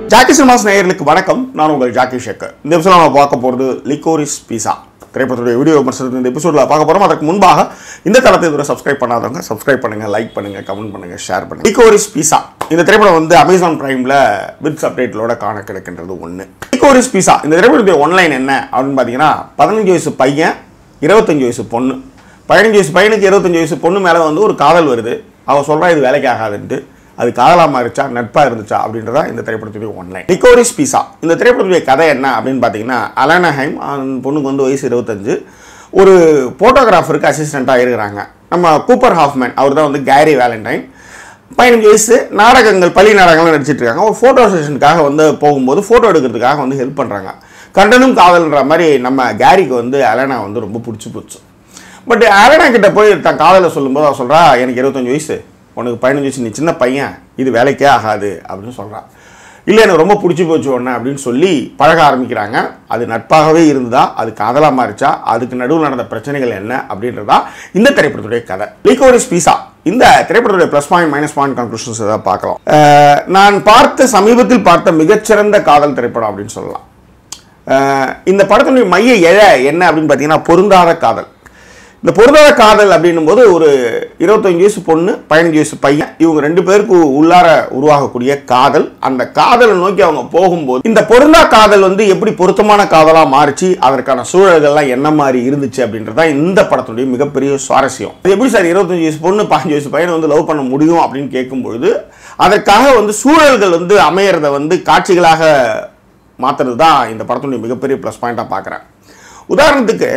Jackie cinemas நேயர்களுக்கு வணக்கம் நான் உங்கள் ஜாக்கி ஷேக்கர் இந்த எபிசோட நம்ம பார்க்க போகிறது லிக்கோரிஸ் பீஸா திரைப்படத்துடைய வீடியோ விமர்சனத்தில் இந்த எபிசோடில் பார்க்க போகிறோம் அதற்கு முன்பாக இந்த தளத்தை இதுவரை சப்ஸ்கிரைப் பண்ணாதவங்க சப்ஸ்கிரைப் பண்ணுங்கள் லைக் பண்ணுங்கள் கமெண்ட் பண்ணுங்கள் ஷேர் பண்ணுங்கள் லிக்கோரிஸ் பீஸா இந்த திரைப்படம் வந்து அமேசான் பிரைமில் வித் சப்டைட்டிலோட காண கிடைக்கின்றது ஒன்று லிக்கோரிஸ் பீஸா இந்த திரைப்படத்துடைய ஒன்லைன் என்ன அப்படின்னு பார்த்தீங்கன்னா பதினஞ்சு வயசு பையன் இருபத்தஞ்சு வயசு பொண்ணு பதினஞ்சு வயசு பையனுக்கு இருபத்தஞ்சு வயசு பொண்ணு மேலே வந்து ஒரு காதல் வருது அவள் சொல்கிறா இது வேலைக்கு ஆகாதுன்ட்டு அது காதலாக மாறிச்சா நட்பாக இருந்துச்சா அப்படின்றதா இந்த திரைப்படத்துடைய ஒன்லைன் நிக்கோரிஸ் பீஸா இந்த திரைப்படத்துடைய கதை என்ன அப்படின்னு பார்த்தீங்கன்னா அலானா ஹைம் அந்த பொண்ணுக்கு வந்து வயசு இருபத்தஞ்சு ஒரு ஃபோட்டோகிராஃபருக்கு அசிஸ்டண்ட்டாக இருக்கிறாங்க நம்ம கூப்பர் ஹாஃப்மேன் அவர் தான் வந்து கேரி வேலண்டைன் பதினஞ்சு வயசு நாடகங்கள் பள்ளி நாடகங்கள் நடிச்சிட்டு இருக்காங்க ஒரு ஃபோட்டோ செஷனுக்காக வந்து போகும்போது ஃபோட்டோ எடுக்கிறதுக்காக வந்து ஹெல்ப் பண்ணுறாங்க கண்டனும் காதல்ன்ற மாதிரி நம்ம கேரிக்கு வந்து அலனா வந்து ரொம்ப பிடிச்சி போச்சு பட் அலனா கிட்ட போய் தன் காதலை சொல்லும்போது அவள் சொல்கிறா எனக்கு இருபத்தஞ்சு வயசு உனக்கு பதினஞ்சு வயசு நீ சின்ன பையன் இது வேலைக்கே ஆகாது அப்படின்னு சொல்கிறா இல்லை எனக்கு ரொம்ப பிடிச்சி போச்சு ஒன்று அப்படின்னு சொல்லி பழக ஆரம்பிக்கிறாங்க அது நட்பாகவே இருந்ததா அது காதலாக மாறிச்சா அதுக்கு நடுவில் நடந்த பிரச்சனைகள் என்ன அப்படின்றதா இந்த திரைப்படத்துடைய கதை லீகோரிஸ் பீஸா இந்த திரைப்படத்துடைய plus point minus point conclusions ஏதாவது பார்க்கலாம் அஹ், நான் பார்த்த சமீபத்தில் பார்த்த மிகச்சிறந்த காதல் திரைப்படம் அப்படின்னு சொல்லலாம் அஹ், இந்த படத்தினுடைய மைய எழ என்ன அப்படின்னு பார்த்தீங்கன்னா பொருந்தாத காதல் இந்த பொருந்தாத காதல் அப்படின்னும் போது ஒரு இருபத்தஞ்சு வயசு பொண்ணு பதினஞ்சு வயசு பையன் இவங்க ரெண்டு பேருக்கு உள்ளார உருவாகக்கூடிய காதல் அந்த காதலை நோக்கி அவங்க போகும்போது இந்த பொருந்தா காதல் வந்து எப்படி பொருத்தமான காதலாக மாறிச்சு அதற்கான சூழல்கள்லாம் என்ன மாதிரி இருந்துச்சு அப்படின்றது தான் இந்த படத்துடைய மிகப்பெரிய சுவாரஸ்யம் இது எப்படி சார் இருபத்தஞ்சு வயசு பொண்ணு பதினஞ்சு வயசு பையனை வந்து லவ் பண்ண முடியும் அப்படின்னு கேட்கும்பொழுது அதற்காக வந்து சூழல்கள் வந்து அமையறத வந்து காட்சிகளாக மாற்றுறது தான் இந்த படத்துடைய மிகப்பெரிய ப்ளஸ் பாயிண்ட்டாக பார்க்குறேன் உதாரணத்துக்கு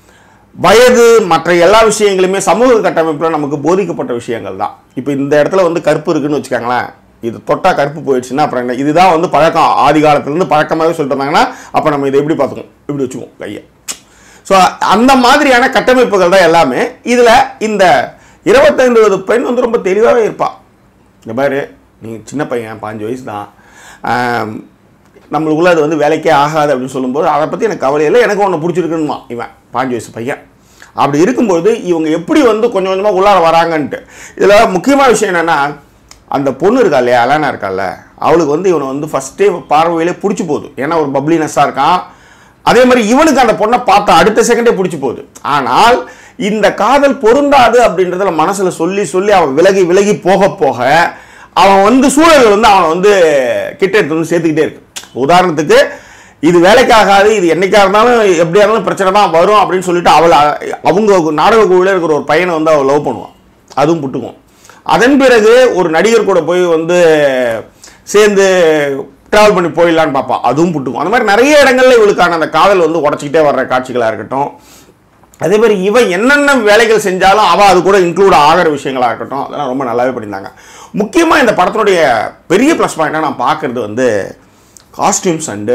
வயது மற்ற எல்லா விஷயங்களுமே சமூக கட்டமைப்பில் நமக்கு போதிக்கப்பட்ட விஷயங்கள் தான் இப்போ இந்த இடத்துல வந்து கருப்பு இருக்குன்னு வச்சுக்கோங்களேன் இது தொட்டா கருப்பு போயிடுச்சுன்னா அப்புறம் என்ன இதுதான் வந்து பழக்கம் ஆதி காலத்துலேருந்து பழக்கமாகவே சொல்லிட்டு இருந்தாங்கன்னா அப்போ நம்ம இதை எப்படி பார்த்துக்குவோம் இப்படி வச்சுக்குவோம் கையை ஸோ அந்த மாதிரியான கட்டமைப்புகள் தான் எல்லாமே இதில் இந்த இருபத்தைந்து வயது பெண் வந்து ரொம்ப தெளிவாகவே இருப்பாள் இந்த மாதிரி நீ சின்ன பையன் பாஞ்சு வயசு தான் ஆம், நம்மளுக்குள்ள அது வந்து வேலைக்கே ஆகாது அப்படின்னு சொல்லும்போது அதை பற்றி எனக்கு கவலை இல்லை எனக்கு ஒன்று பிடிச்சிருக்குன்னுமா இவன் பாஞ்சு வயசு பையன் அப்படி இருக்கும்போது இவங்க எப்படி வந்து கொஞ்சம் கொஞ்சமாக உள்ளார வராங்கன்ட்டு இதில் முக்கியமான விஷயம் என்னென்னா அந்த பொண்ணு இருக்கா இல்லையா அலானா இருக்கால்ல அவளுக்கு வந்து இவனை வந்து ஃபஸ்ட்டே பார்வையிலே பிடிச்சி போகுது ஏன்னா ஒரு பப்ளினஸ்ஸாக இருக்கான் அதே மாதிரி இவனுக்கு அந்த பொண்ணை பார்த்த அடுத்த செகண்டே பிடிச்சி போகுது ஆனால் இந்த காதல் பொருந்தாது அப்படின்றதுல மனசுல சொல்லி சொல்லி அவன் விலகி விலகி போக போக அவன் வந்து சூழல் வந்து அவனை வந்து கிட்ட எடுத்து வந்து சேர்த்துக்கிட்டே இருக்கு உதாரணத்துக்கு இது வேலைக்காகாது இது என்னைக்கா இருந்தாலும் எப்படியா இருந்தாலும் பிரச்சனை தான் வரும் அப்படின்னு சொல்லிட்டு அவளை அவங்க நாடக குழுவில் இருக்கிற ஒரு பையனை வந்து அவள் லவ் பண்ணுவான் அதுவும் புட்டுக்கும் அதன் பிறகு ஒரு நடிகர் கூட போய் வந்து சேர்ந்து ட்ராவல் பண்ணி போயிடலான்னு பார்ப்பான் அதுவும் புட்டுக்கும் அந்த மாதிரி நிறைய இடங்கள்ல இவளுக்கான அந்த காதல் வந்து உடச்சிக்கிட்டே வர்ற காட்சிகளாக இருக்கட்டும் அதே மாதிரி இவன் என்னென்ன வேலைகள் செஞ்சாலும் அவள் அது கூட இன்க்ளூட் ஆகிற விஷயங்களாக இருக்கட்டும் அதெல்லாம் ரொம்ப நல்லாவே பண்ணியிருந்தாங்க முக்கியமாக இந்த படத்தினுடைய பெரிய ப்ளஸ் பாயிண்டாக நான் பார்க்குறது வந்து காஸ்டியூம்ஸ் அண்டு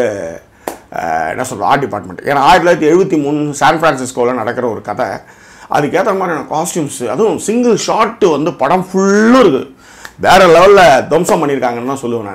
என்ன சொல்கிறது ஆர்ட் டிபார்ட்மெண்ட் ஏன்னா ஆயிரத்தி தொள்ளாயிரத்தி எழுபத்தி மூணு சான் ஃப்ரான்சிஸ்கோவில் நடக்கிற ஒரு கதை அதுக்கேற்ற மாதிரியான காஸ்டியூம்ஸ் அதுவும் சிங்கிள் ஷாட்டு வந்து படம் ஃபுல்லும் இருக்குது வேறு லெவலில் துவம்சம் பண்ணியிருக்காங்கன்னு தான் சொல்லுவேன்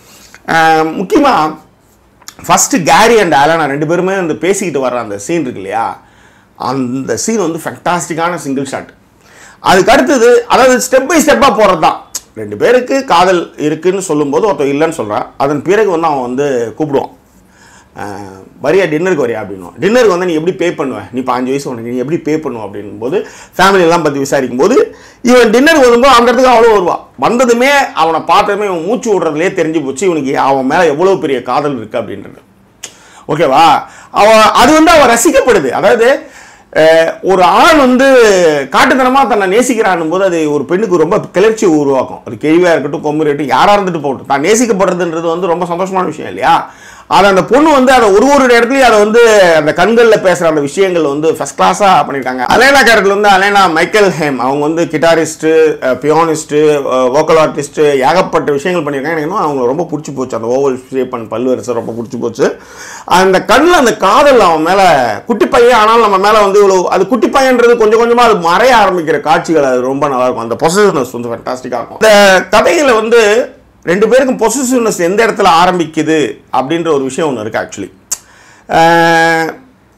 நான் முக்கியமாக ஃபஸ்ட்டு கேரி அண்ட் ஆலனா ரெண்டு பேருமே வந்து பேசிக்கிட்டு வர்ற அந்த சீன் இருக்கு இல்லையா அந்த சீன் வந்து ஃபென்டாஸ்டிக்கான சிங்கிள் ஷாட் அதுக்கு அடுத்தது அதாவது ஸ்டெப் பை ஸ்டெப்பாக போகிறது தான் ரெண்டு பேருக்கு காதல் இருக்குன்னு சொல்லும்போது ஒருத்தன் இல்லைன்னு சொல்கிறான் அதன் பிறகு வந்து அவன் வந்து கூப்பிடுவான் அஹ், வரியா டின்னருக்கு வரியா அப்படின்னுவான் டின்னருக்கு வந்து நீ எப்படி பே பண்ணுவ நீ பாஞ்சு வயசு உனக்கு நீ எப்படி பே பண்ணுவ அப்படின்னும் போது family எல்லாம் பற்றி விசாரிக்கும் போது இவன் டின்னருக்கு வரும்போது அந்த இடத்துக்கு அவ்வளோ வருவான் வந்ததுமே அவனை பார்த்ததுமே இவன் மூச்சு விடுறதுலேயே தெரிஞ்சு போச்சு இவனுக்கு அவன் மேலே எவ்வளோ பெரிய காதல் இருக்குது அப்படின்றது ஓகேவா அவன் அது வந்து அவன் ரசிக்கப்படுது அதாவது அஹ், ஒரு ஆண் வந்து காட்டுத்தனமாக தன்னை நேசிக்கிறான் போது அது ஒரு பெண்ணுக்கு ரொம்ப கிளர்ச்சி உருவாக்கும் அது கேள்வியாக இருக்கட்டும் கொம்பு இருக்கட்டும் யாராக இருந்துட்டு போகட்டும் தான் நேசிக்கப்படுறதுன்றது வந்து ரொம்ப சந்தோஷமான விஷயம் இல்லையா அதை அந்த பொண்ணு வந்து அதை ஒரு ஒரு இடத்துலையும் அதை வந்து அந்த கண்களில் பேசுகிற அந்த விஷயங்கள் வந்து ஃபஸ்ட் கிளாஸாக பண்ணியிருக்காங்க அலேனா கேரக்டர் வந்து அலேனா மைக்கேல் ஹேம் அவங்க வந்து கிட்டாரிஸ்ட்டு பியானிஸ்ட்டு வோக்கல் ஆர்டிஸ்ட்டு ஏகப்பட்ட விஷயங்கள் பண்ணியிருக்காங்க எனக்கு இன்னும் அவங்களுக்கு ரொம்ப பிடிச்சி போச்சு அந்த ஓவல் ஷேப் அண்ட் பல்வரிசை ரொம்ப பிடிச்சி போச்சு அந்த கண்ணில் அந்த காதல் அவன் மேலே குட்டி பையன் ஆனால் நம்ம மேலே வந்து இவ்வளோ அது குட்டி பையன்றது கொஞ்சம் கொஞ்சமாக அது மறைய ஆரம்பிக்கிற காட்சிகள் அது ரொம்ப நல்லா இருக்கும் அந்த பொசிஷனஸ் வந்து ஃபேண்டாஸ்டிக்காக இருக்கும் இந்த கதைகளை வந்து ரெண்டு பேருக்கும் பொசிசிவ்னஸ் எந்த இடத்துல ஆரம்பிக்குது அப்படின்ற ஒரு விஷயம் ஒன்று இருக்குது ஆக்சுவலி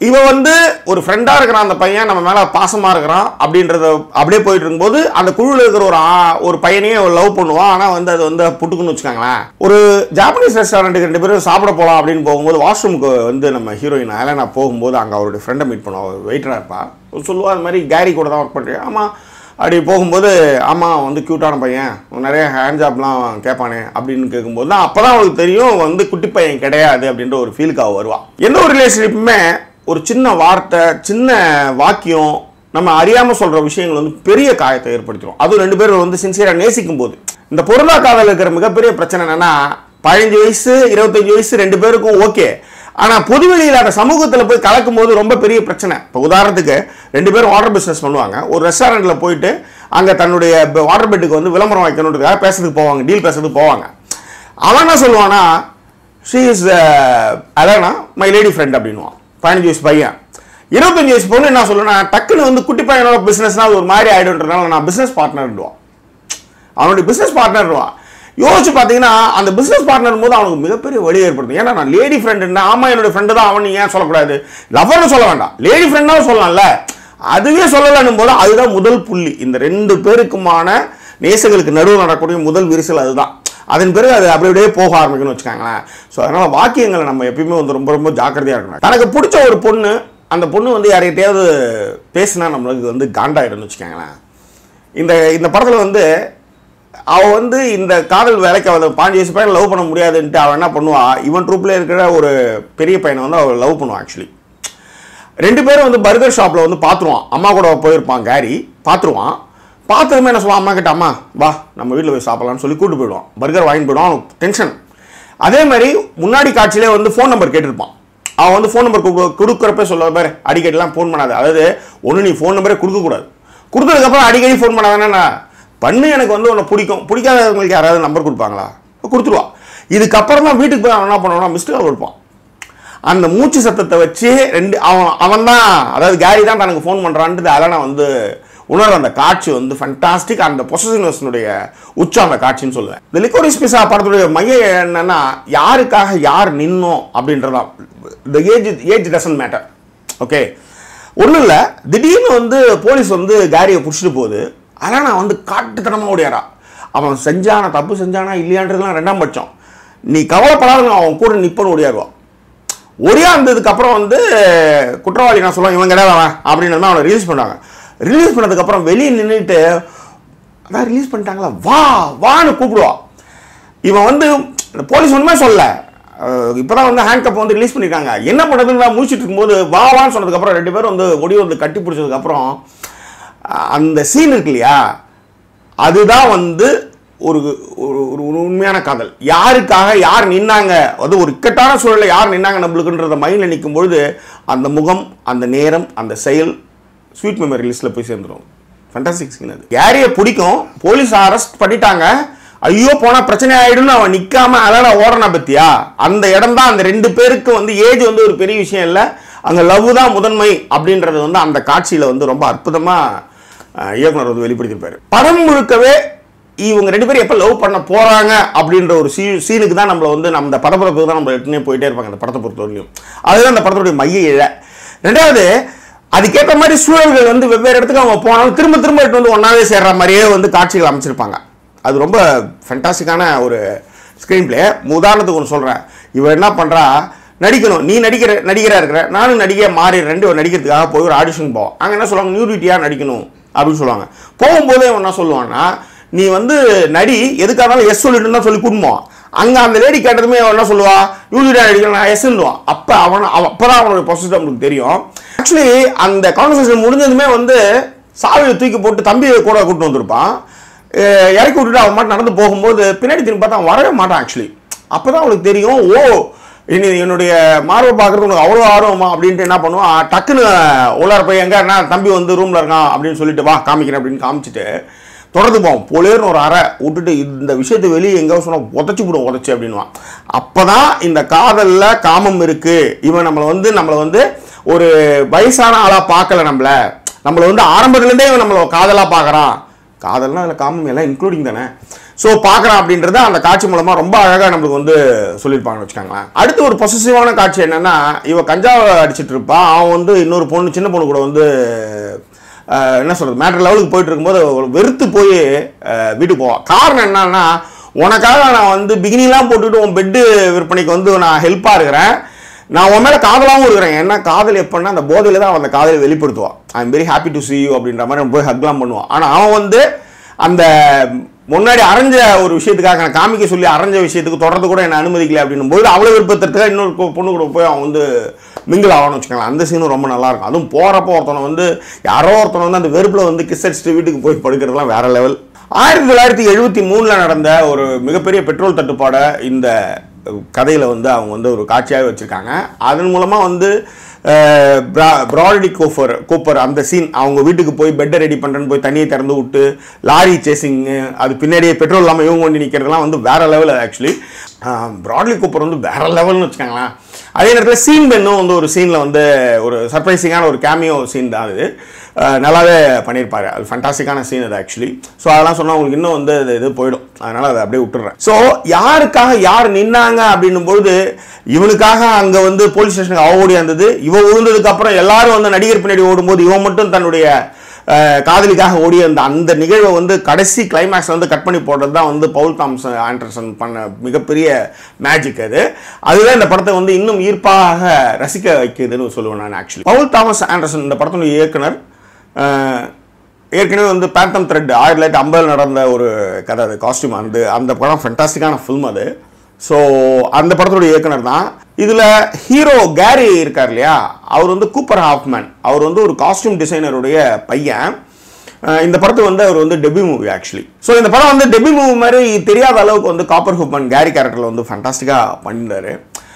இவன் வந்து ஒரு ஃப்ரெண்டாக இருக்கிறான் அந்த பையன் நம்ம மேலே பாசமாக இருக்கிறான் அப்படின்றத அப்படியே போயிட்டு இருக்கும்போது அந்த குழுவில் இருக்கிற ஒரு ஆ- ஒரு பையனையே லவ் பண்ணுவான் ஆனால் வந்து அது வந்து புட்டுக்குன்னு வச்சுக்காங்களேன் ஒரு ஜாப்பனீஸ் ரெஸ்டாரண்ட்டுக்கு ரெண்டு பேரும் சாப்பிட போகலாம் அப்படின்னு போகும்போது வாஷ்ரூமுக்கு வந்து நம்ம ஹீரோயின் அயலனா போகும்போது அங்கே அவருடைய ஃப்ரெண்டை மீட் பண்ணுவோம் அவர் வெயிட்டராக இருப்பா சொல்லுவா அது மாதிரி கேரி கூட தான் ஒர்க் பண்ணுறேன் ஆமாம் அப்படி போகும்போது ஆமாம் வந்து க்யூட்டான பையன் நிறைய ஹேண்ட் ஜாப்லாம் கேட்பானே அப்படின்னு கேட்கும்போது தான் அப்போ தான் அவளுக்கு தெரியும் வந்து குட்டி பையன் கிடையாது அப்படின்ற ஒரு ஃபீலுக்கு அவள் வருவாள் எந்த ஒரு ரிலேஷன்ஷிப்புமே ஒரு சின்ன வார்த்தை சின்ன வாக்கியம் நம்ம அறியாமல் சொல்கிற விஷயங்கள் வந்து பெரிய காயத்தை ஏற்படுத்திடும் அதுவும் ரெண்டு பேரும் வந்து சின்சியராக நேசிக்கும் போது இந்த பொருளா காதல் இருக்கிற மிகப்பெரிய பிரச்சனை என்னன்னா பதினஞ்சு வயசு இருபத்தஞ்சு வயசு ரெண்டு பேருக்கும் ஓகே ஆனால் பொதுவெளியில் அந்த சமூகத்தில் போய் கலக்கும் போது ரொம்ப பெரிய பிரச்சனை இப்போ உதாரணத்துக்கு ரெண்டு பேரும் வாட்டர் பிஸ்னஸ் பண்ணுவாங்க ஒரு ரெஸ்டாரண்ட்டில் போயிட்டு அங்கே தன்னுடைய வாட்டர் பெட்டுக்கு வந்து விளம்பரம் வைக்கணுன்றதுக்காக பேசுறதுக்கு போவாங்க டீல் பேசுறதுக்கு போவாங்க அவன் என்ன சொல்லுவானா ஷீ இஸ் அதானா மை லேடி ஃப்ரெண்ட் அப்படின்னுவான் பதினஞ்சு வயசு பையன் இருபத்தஞ்சு வயசு பொண்ணு என்ன சொல்லுன்னா டக்குன்னு வந்து குட்டி பையனோட பிஸ்னஸ்னா அது ஒரு மாதிரி ஆயிடுன்றதுனால நான் பிஸ்னஸ் பார்ட்னர்டுவான் அவனுடைய பிஸ்னஸ் பார்ட்னர்வான் யோசிச்சு பார்த்தீங்கன்னா அந்த பிஸ்னஸ் பார்ட்னர் போது அவனுக்கு மிகப்பெரிய வழி ஏற்படுது ஏன்னா நான் லேடி ஃப்ரெண்டுன்னா ஆமா என்னோட ஃப்ரெண்டு தான் அவன் நீ ஏன் சொல்லக்கூடாது லவர்னு சொல்ல வேண்டாம் லேடி ஃப்ரெண்டாவும் சொல்லலாம்ல அதுவே சொல்லலன்னும் போது அதுதான் முதல் புள்ளி இந்த ரெண்டு பேருக்குமான நேசங்களுக்கு நடுவில் நடக்கக்கூடிய முதல் விரிசல் அதுதான் அதன் பிறகு அது அப்படி அப்படியே போக ஆரம்பிக்கணும்னு வச்சுக்காங்களேன் ஸோ அதனால வாக்கியங்களை நம்ம எப்பயுமே வந்து ரொம்ப ரொம்ப ஜாக்கிரதையாக இருக்கணும் தனக்கு பிடிச்ச ஒரு பொண்ணு அந்த பொண்ணு வந்து யார்கிட்டயாவது பேசினா நம்மளுக்கு வந்து காண்டாயிடும்னு வச்சுக்கோங்களேன் இந்த இந்த படத்தில் வந்து அவ வந்து இந்த காதல் வேலைக்கு அவள் பாஞ்சு வயசு பையன் லவ் பண்ண முடியாதுன்ட்டு அவள் என்ன பண்ணுவா இவன் ட்ரூப்பில் இருக்கிற ஒரு பெரிய பையனை வந்து அவள் லவ் பண்ணுவான் ஆக்சுவலி ரெண்டு பேரும் வந்து பர்கர் ஷாப்பில் வந்து பார்த்துருவான் அம்மா கூட போயிருப்பான் கேரி பார்த்துருவான் பார்த்ததுமே என்ன சொல்லுவான் அம்மா கிட்ட அம்மா வா நம்ம வீட்டில் போய் சாப்பிடலாம்னு சொல்லி கூட்டு போயிடுவான் பர்கர் வாங்கி போயிடுவான் அவனுக்கு டென்ஷன் அதே மாதிரி முன்னாடி காட்சியிலே வந்து ஃபோன் நம்பர் கேட்டிருப்பான் அவன் வந்து ஃபோன் நம்பர் கொடுக்குறப்ப சொல்ல பாரு அடிக்கடிலாம் ஃபோன் பண்ணாத அதாவது ஒன்று நீ ஃபோன் நம்பரே கொடுக்கக்கூடாது கொடுத்ததுக்கப்புறம் அடிக்கடி ஃபோன் பண்ணாதானே பண்ணு எனக்கு வந்து உன்னை பிடிக்கும் பிடிக்காதவங்களுக்கு யாராவது நம்பர் கொடுப்பாங்களா கொடுத்துருவா இதுக்கப்புறம் தான் வீட்டுக்கு போய் அவன் என்ன பண்ணுவான்னா மிஸ்டு கால் கொடுப்பான் அந்த மூச்சு சத்தத்தை வச்சு ரெண்டு அவன் அவன் தான் அதாவது கேரி தான் தனக்கு ஃபோன் பண்ணுறான்ட்டு அதெல்லாம் நான் வந்து உணர்ற அந்த காட்சி வந்து ஃபண்டாஸ்டிக் அந்த பொசசிவ்னஸ்னுடைய உச்சம் அந்த காட்சின்னு சொல்லுவேன் இந்த லிக்கோரிஸ் பிசா படத்துடைய மையம் என்னன்னா யாருக்காக யார் நின்னோம் அப்படின்றதான் இந்த age age doesn't matter okay ஒன்றும் இல்லை திடீர்னு வந்து போலீஸ் வந்து கேரியை பிடிச்சிட்டு போகுது அதெல்லாம் நான் வந்து காட்டுத்தனமாக ஓடியாரா அவன் செஞ்சானா தப்பு செஞ்சானா இல்லையான்றதுலாம் ரெண்டாம் பட்சம் நீ கவலைப்படாத நான் அவன் கூட நிப்பன்னு ஓடியாருவான் ஒரே இருந்ததுக்கு அப்புறம் வந்து குற்றவாளி நான் சொல்லுவேன் இவன் கிடையாது அவன் அப்படின்னு அவனை ரிலீஸ் பண்ணாங்க ரிலீஸ் பண்ணதுக்கப்புறம் வெளியே நின்றுட்டு அதான் ரிலீஸ் பண்ணிட்டாங்களா வா வான்னு கூப்பிடுவா இவன் வந்து இந்த போலீஸ் ஒன்றுமே சொல்ல இப்போதான் வந்து ஹேண்ட் கப் வந்து ரிலீஸ் பண்ணியிருக்காங்க என்ன பண்ணுறதுன்னு நான் முடிச்சிட்டு இருக்கும்போது வா வான்னு சொன்னதுக்கப்புறம் ரெண்டு பேரும் வந்து ஒடி வந்து கட்டி பிடிச்சதுக்கப்புறம் அந்த சீன் இருக்கு இல்லையா அதுதான் வந்து ஒரு ஒரு ஒரு ஒரு உண்மையான காதல் யாருக்காக யார் நின்னாங்க அது ஒரு இக்கட்டான சூழலில் யார் நின்னாங்க நம்மளுக்குன்றத மைண்டில் நிற்கும் பொழுது அந்த முகம் அந்த நேரம் அந்த செயல் ஸ்வீட் மெமரி லிஸ்ட்டில் போய் சேர்ந்துடும் ஃபண்டாஸ்டிக் சீன் அது யாரையை பிடிக்கும் போலீஸ் அரெஸ்ட் பண்ணிட்டாங்க ஐயோ போனால் பிரச்சனை ஆயிடும்னு அவன் நிற்காம அதான் ஓடனா பத்தியா அந்த இடம் தான் அந்த ரெண்டு பேருக்கு வந்து ஏஜ் வந்து ஒரு பெரிய விஷயம் இல்லை அங்கே லவ் தான் முதன்மை அப்படின்றது வந்து அந்த காட்சியில் வந்து ரொம்ப அற்புதமாக அஹ் இயக்குனர் வந்து வெளிப்படுத்தியிருப்பாரு படம் முழுக்கவே இவங்க ரெண்டு பேரும் எப்போ லவ் பண்ண போறாங்க அப்படின்ற ஒரு சீ சீனுக்கு தான் நம்மளை வந்து நம்ம இந்த படப்புறத்துக்கு தான் நம்ம எட்டுனே போயிட்டே இருப்பாங்க அந்த படத்தை பொறுத்தவரையும் அதுதான் அந்த படத்துடைய மைய இழ ரெண்டாவது அதுக்கேற்ற மாதிரி சூழல்கள் வந்து வெவ்வேறு இடத்துக்கு அவங்க போனாலும் திரும்ப திரும்ப எடுத்து வந்து ஒன்றாவே சேர்ற மாதிரியே வந்து காட்சிகள் அமைச்சிருப்பாங்க அது ரொம்ப ஃபென்டாஸ்டிக்கான ஒரு ஸ்க்ரீன் பிளே உதாரணத்துக்கு ஒன்று சொல்கிறேன் இவன் என்ன பண்ணுறா நடிக்கணும் நீ நடிக்கிற நடிகராக இருக்கிற நானும் நடிகை மாறிடுறேன் ஒரு நடிக்கிறதுக்காக போய் ஒரு ஆடிஷன் போவோம் அங்கே என்ன சொல்லுவாங்க நியூடிட்டியாக நடிக்கணும் அப்படின்னு சொல்லுவாங்க போகும்போதே அவன் என்ன சொல்லுவான்னா நீ வந்து நடி எதுக்காக இருந்தாலும் எஸ் சொல்லிட்டு தான் சொல்லி கூட்டுமோம் அங்கே அந்த லேடி கேட்டதுமே அவன் என்ன சொல்லுவா நியூடிட்டியாக நடிக்கணும் நான் எஸ்ன்னுவான் அப்போ அவன் அவன் அப்போ தான் அவனுடைய பொசிஷன் அவனுக்கு தெரியும் ஆக்சுவலி அந்த கான்வர்சேஷன் முடிஞ்சதுமே வந்து சாவியை தூக்கி போட்டு தம்பியை கூட கூட்டு வந்திருப்பான் அஹ் இறக்கி விட்டுட்டு அவன் மட்டும் நடந்து போகும்போது பின்னாடி திரும்பி பார்த்தா அவன் வரவே மாட்டான் ஆக்சுவலி அப்போ தான் அவனுக்கு தெரியும் ஓ இனி என்னுடைய மார்பை பார்க்குறது உனக்கு அவ்வளோ ஆர்வமா அப்படின்ட்டு என்ன பண்ணுவான் டக்குன்னு உள்ளார போய் எங்க என்ன தம்பி வந்து ரூமில் இருக்கான் அப்படின்னு சொல்லிட்டு வா காமிக்கிறேன் அப்படின்னு காமிச்சிட்டு தொடர்ந்து போவோம் போலேர்னு ஒரு அறை விட்டுட்டு இந்த விஷயத்தை வெளியே எங்கே சொன்னால் உதச்சி விடும் உதச்சி அப்படின்வான் அப்போ தான் இந்த காதலில் காமம் இருக்கு இவன் நம்மளை வந்து நம்மளை வந்து ஒரு வயசான ஆளாக பார்க்கல நம்மள நம்மளை வந்து ஆரம்பத்துலேருந்தே இவன் நம்மளை காதலாக பார்க்குறான் காதல்னா அதில் காமம் எல்லாம் இன்க்ளூடிங் தானே ஸோ பார்க்குறான் அப்படின்றத அந்த காட்சி மூலமாக ரொம்ப அழகாக நம்மளுக்கு வந்து சொல்லியிருப்பாங்கன்னு வச்சுக்கோங்களேன் அடுத்து ஒரு பொசசிவான காட்சி என்னன்னா இவ கஞ்சாவை அடிச்சிட்டு இருப்பான் அவன் வந்து இன்னொரு பொண்ணு சின்ன பொண்ணு கூட வந்து அஹ், என்ன சொல்கிறது மேட்ரு லெவலுக்கு போயிட்டு இருக்கும்போது அவ வெறுத்து போய் அஹ், வீட்டுக்கு போவான் காரணம் என்னன்னா உனக்காக நான் வந்து பிகினிலாம் போட்டுட்டு உன் பெட்டு விற்பனைக்கு வந்து நான் ஹெல்ப்பாக இருக்கிறேன் நான் உன் மேலே காதலாகவும் இருக்கிறேன் ஏன்னா காதல் எப்படின்னா அந்த போதையில் தான் அவன் அந்த காதலை வெளிப்படுத்துவான் I am very happy to see you அப்படின்ற மாதிரி அவன் போய் ஹக்லாம் பண்ணுவான் ஆனால் அவன் வந்து அந்த முன்னாடி அரைஞ்ச ஒரு விஷயத்துக்காக நான் காமிக்க சொல்லி அரைஞ்ச விஷயத்துக்கு தொடர்ந்து கூட என்ன அனுமதிக்கல அப்படின்னும் போது அவ்வளோ விருப்பத்திற்காக இன்னொரு பொ- பொண்ணு கூட போய் அவன் வந்து மிங்கிள் ஆகணும்னு வச்சுக்கோங்களேன் அந்த சீனும் ரொம்ப நல்லா இருக்கும் அதுவும் போகிறப்போ ஒருத்தனை வந்து யாரோ ஒருத்தனை வந்து அந்த வெறுப்பில் வந்து கிஸ் அடிச்சுட்டு வீட்டுக்கு போய் படுக்கிறதுலாம் வேற லெவல் ஆயிரத்தி தொள்ளாயிரத்தி எழுபத்தி மூணில் நடந்த ஒரு மிகப்பெரிய பெட்ரோல் தட்டுப்பாடை இந்த கதையில் வந்து அவங்க வந்து ஒரு காட்சியாகவே வச்சுருக்காங்க அதன் மூலமாக வந்து ப்ராடி கோஃபர் கூப்பர் அந்த சீன் அவங்க வீட்டுக்கு போய் பெட்டை ரெடி பண்ணுறேன்னு போய் தண்ணியை திறந்து விட்டு லாரி சேசிங்கு அது பின்னாடியே பெட்ரோல் இல்லாமல் இவங்க கொண்டு நிற்கிறதுலாம் வந்து வேற லெவல் ஆக்சுவலி ப்ராட்லி கூப்பர் வந்து வேற லெவல்னு வச்சுக்கோங்களேன் அதே நேரத்தில் சீன் பெண்ணும் வந்து ஒரு சீனில் வந்து ஒரு சர்ப்ரைசிங்கான ஒரு கேமியோ சீன் தான் அது அஹ் நல்லாவே பண்ணியிருப்பாரு அது ஃபண்டாஸ்டிக்கான சீன் அது ஆக்சுவலி ஸோ அதெல்லாம் சொன்னால் உங்களுக்கு இன்னும் வந்து அது இது போயிடும் அதனால் அதை அப்படியே விட்டுறேன் ஸோ யாருக்காக யார் நின்னாங்க அப்படின்னும் பொழுது இவனுக்காக அங்கே வந்து போலீஸ் ஸ்டேஷனுக்கு அவ ஓடி வந்தது இவ விழுந்ததுக்கு அப்புறம் எல்லாரும் வந்து நடிகர் பின்னாடி ஓடும்போது இவன் மட்டும் தன்னுடைய அஹ், காதலிக்காக ஓடிய அந்த அந்த நிகழ்வை வந்து கடைசி கிளைமேக்ஸ் வந்து கட் பண்ணி போடுறது தான் வந்து பவுல் தாம்சன் ஆண்டர்சன் பண்ண மிகப்பெரிய மேஜிக் அது அதுதான் இந்த படத்தை வந்து இன்னும் ஈர்ப்பாக ரசிக்க வைக்குதுன்னு சொல்லுவேன் நான் ஆக்சுவலி பவுல் தாமஸ் ஆண்டர்சன் இந்த படத்தினுடைய இயக்குனர் அஹ், ஏற்கனவே வந்து பேந்தம் த்ரெட் ஆயிரத்தி தொள்ளாயிரத்தி ஐம்பதில் நடந்த ஒரு கதை அது காஸ்டியூம் அந்த அந்த படம் ஃபென்டாஸ்டிக்கான ஃபில்ம் அது ஸோ அந்த படத்துடைய இயக்குனர் தான் இதில் ஹீரோ கேரி இருக்கார் இல்லையா அவர் வந்து கூப்பர் ஹாஃப்மேன் அவர் வந்து ஒரு காஸ்டியூம் டிசைனருடைய பையன் அஹ் இந்த படத்து வந்து அவர் வந்து டெபி மூவி ஆக்சுவலி ஸோ இந்த படம் வந்து டெபி மூவி மாதிரி தெரியாத அளவுக்கு வந்து காப்பர் ஹூப்மன் கேரி கேரக்டரில் வந்து ஃபண்டாஸ்டிக்காக பண்ணியிருந்தாரு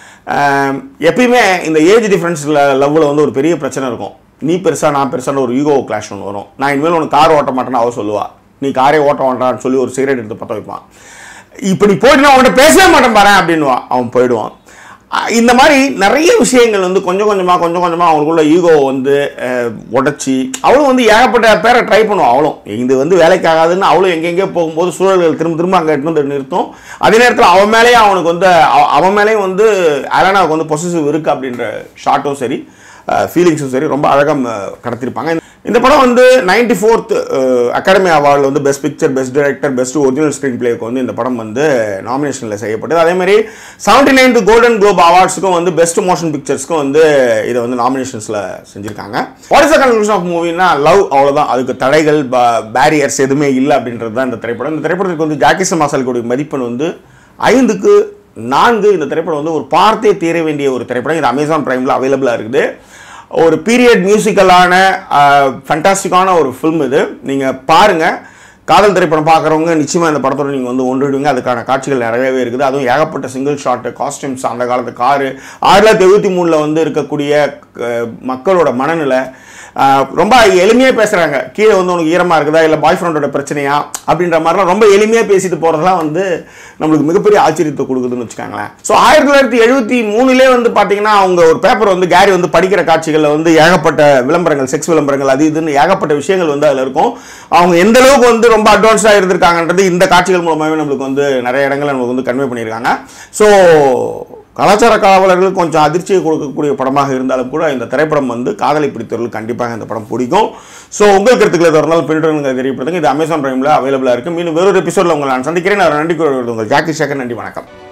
அஹ் எப்பயுமே இந்த ஏஜ் டிஃப்ரென்ஸில் லவ்வில் வந்து ஒரு பெரிய பிரச்சனை இருக்கும் நீ பெருசா நான் பெருசான ஒரு ஈகோ கிளாஷ் ஒன்று வரும் நான் இனிமேல் உனக்கு கார் ஓட்ட மாட்டேன்னு அவ சொல்லுவா நீ காரே ஓட்ட வேண்டாம்னு சொல்லி ஒரு சிகரெட் எடுத்து பற்ற வைப்பான் இப்படி போயிட்டு நான் உன்கிட்ட பேசவே மாட்டேன் பாரு அப்படின்னுவான் அவன் போயிடுவான் அஹ் இந்த மாதிரி நிறைய விஷயங்கள் வந்து கொஞ்சம் கொஞ்சமாக கொஞ்சம் கொஞ்சமாக அவங்களுக்குள்ள ஈகோ வந்து அஹ், உடைச்சி அவளும் வந்து ஏகப்பட்ட பேரை ட்ரை பண்ணுவான் அவளும் இது வந்து வேலைக்கு ஆகாதுன்னு அவளும் எங்கெங்கே போகும்போது சூழல்கள் திரும்ப திரும்ப அங்கே எடுத்து வந்து நிறுத்தும் அதே நேரத்தில் அவன் மேலேயும் அவனுக்கு வந்து அவ- அவன் மேலேயும் வந்து அலனாவுக்கு வந்து பொசிசிவ் இருக்குது அப்படின்ற ஷார்ட்டும் சரி ஃபீலிங்ஸும் சரி ரொம்ப அழகாக கடத்திருப்பாங்க இந்த படம் வந்து நைன்டி ஃபோர்த் அகாடமி அவார்டில் வந்து best picture best director best original ஸ்க்ரீன் பிளேக்கு வந்து இந்த படம் வந்து நாமினேஷனில் செய்யப்பட்டது அதே மாதிரி செவன்டி நைன்த் கோல்டன் குளோப் அவார்ட்ஸுக்கும் வந்து பெஸ்ட் மோஷன் பிக்சர்ஸ்க்கும் வந்து இதை வந்து நாமினேஷன்ஸில் செஞ்சுருக்காங்க வாட் இஸ் கன்க்ளூஷன் ஆஃப் மூவினா லவ் அவ்வளோதான் அதுக்கு தடைகள் பேரியர்ஸ் எதுவுமே இல்லை அப்படின்றது தான் இந்த திரைப்படம் இந்த திரைப்படத்துக்கு வந்து ஜாக்கி சமாசலுடைய மதிப்பெண் வந்து ஐந்துக்கு நான்கு இந்த திரைப்படம் வந்து ஒரு பார்த்தே தீர வேண்டிய ஒரு திரைப்படம் இது அமேசான் பிரைமில் அவைலபிளாக இருக்குது ஒரு பீரியட் மியூசிக்கலான ஃபண்டாஸ்டிக்கான ஒரு ஃபில்ம் இது நீங்கள் பாருங்கள் காதல் திரைப்படம் பார்க்குறவங்க நிச்சயமாக இந்த படத்தோட நீங்கள் வந்து ஒன்றிடுவீங்க அதுக்கான காட்சிகள் நிறையவே இருக்குது அதுவும் ஏகப்பட்ட சிங்கிள் ஷாட்டு காஸ்டியூம்ஸ் அந்த காலத்து காரு ஆயிரத்தி தொள்ளாயிரத்தி எழுபத்தி மூணில் வந்து இருக்கக்கூடிய அஹ், மக்களோட மனநிலை அஹ், ரொம்ப எளிமையாக பேசுகிறாங்க கீழே வந்து உனக்கு ஈரமாக இருக்குதா இல்லை பாய் ஃப்ரெண்டோட பிரச்சனையா அப்படின்ற மாதிரிலாம் ரொம்ப எளிமையாக பேசிட்டு போகிறதெல்லாம் வந்து நம்மளுக்கு மிகப்பெரிய ஆச்சரியத்தை கொடுக்குதுன்னு வச்சுக்கோங்களேன் ஸோ ஆயிரத்தி தொள்ளாயிரத்தி எழுபத்தி மூணுலேயே வந்து பார்த்தீங்கன்னா அவங்க ஒரு பேப்பர் வந்து கேரி வந்து படிக்கிற காட்சிகளில் வந்து ஏகப்பட்ட விளம்பரங்கள் செக்ஸ் விளம்பரங்கள் அது இதுன்னு ஏகப்பட்ட விஷயங்கள் வந்து அதில் இருக்கும் அவங்க எந்த அளவுக்கு வந்து ரொம்ப அட்வான்ஸ்டாக இருந்திருக்காங்கன்றது இந்த காட்சிகள் மூலமாகவே நம்மளுக்கு வந்து நிறைய இடங்கள் நம்மளுக்கு வந்து கன்வே பண்ணியிருக்காங்க ஸோ கலாச்சார காவலர்களுக்கு கொஞ்சம் அதிர்ச்சியை கொடுக்கக்கூடிய படமாக இருந்தாலும் கூட இந்த திரைப்படம் வந்து காதலை பிடித்தவர்களுக்கு கண்டிப்பாக இந்த படம் பிடிக்கும் ஸோ உங்கள் கருத்துக்களை தொடர்ந்தால் பின்னர் தெரியப்படுத்துங்க இது அமேசான் பிரைமில் அவைலபிளாக இருக்குது மீண்டும் வேறொரு எபிசோடில் உங்களை நான் சந்திக்கிறேன் நான் நன்றி கூறுவது உங்கள் ஜாக்கி சேகர் நன்றி வணக்கம்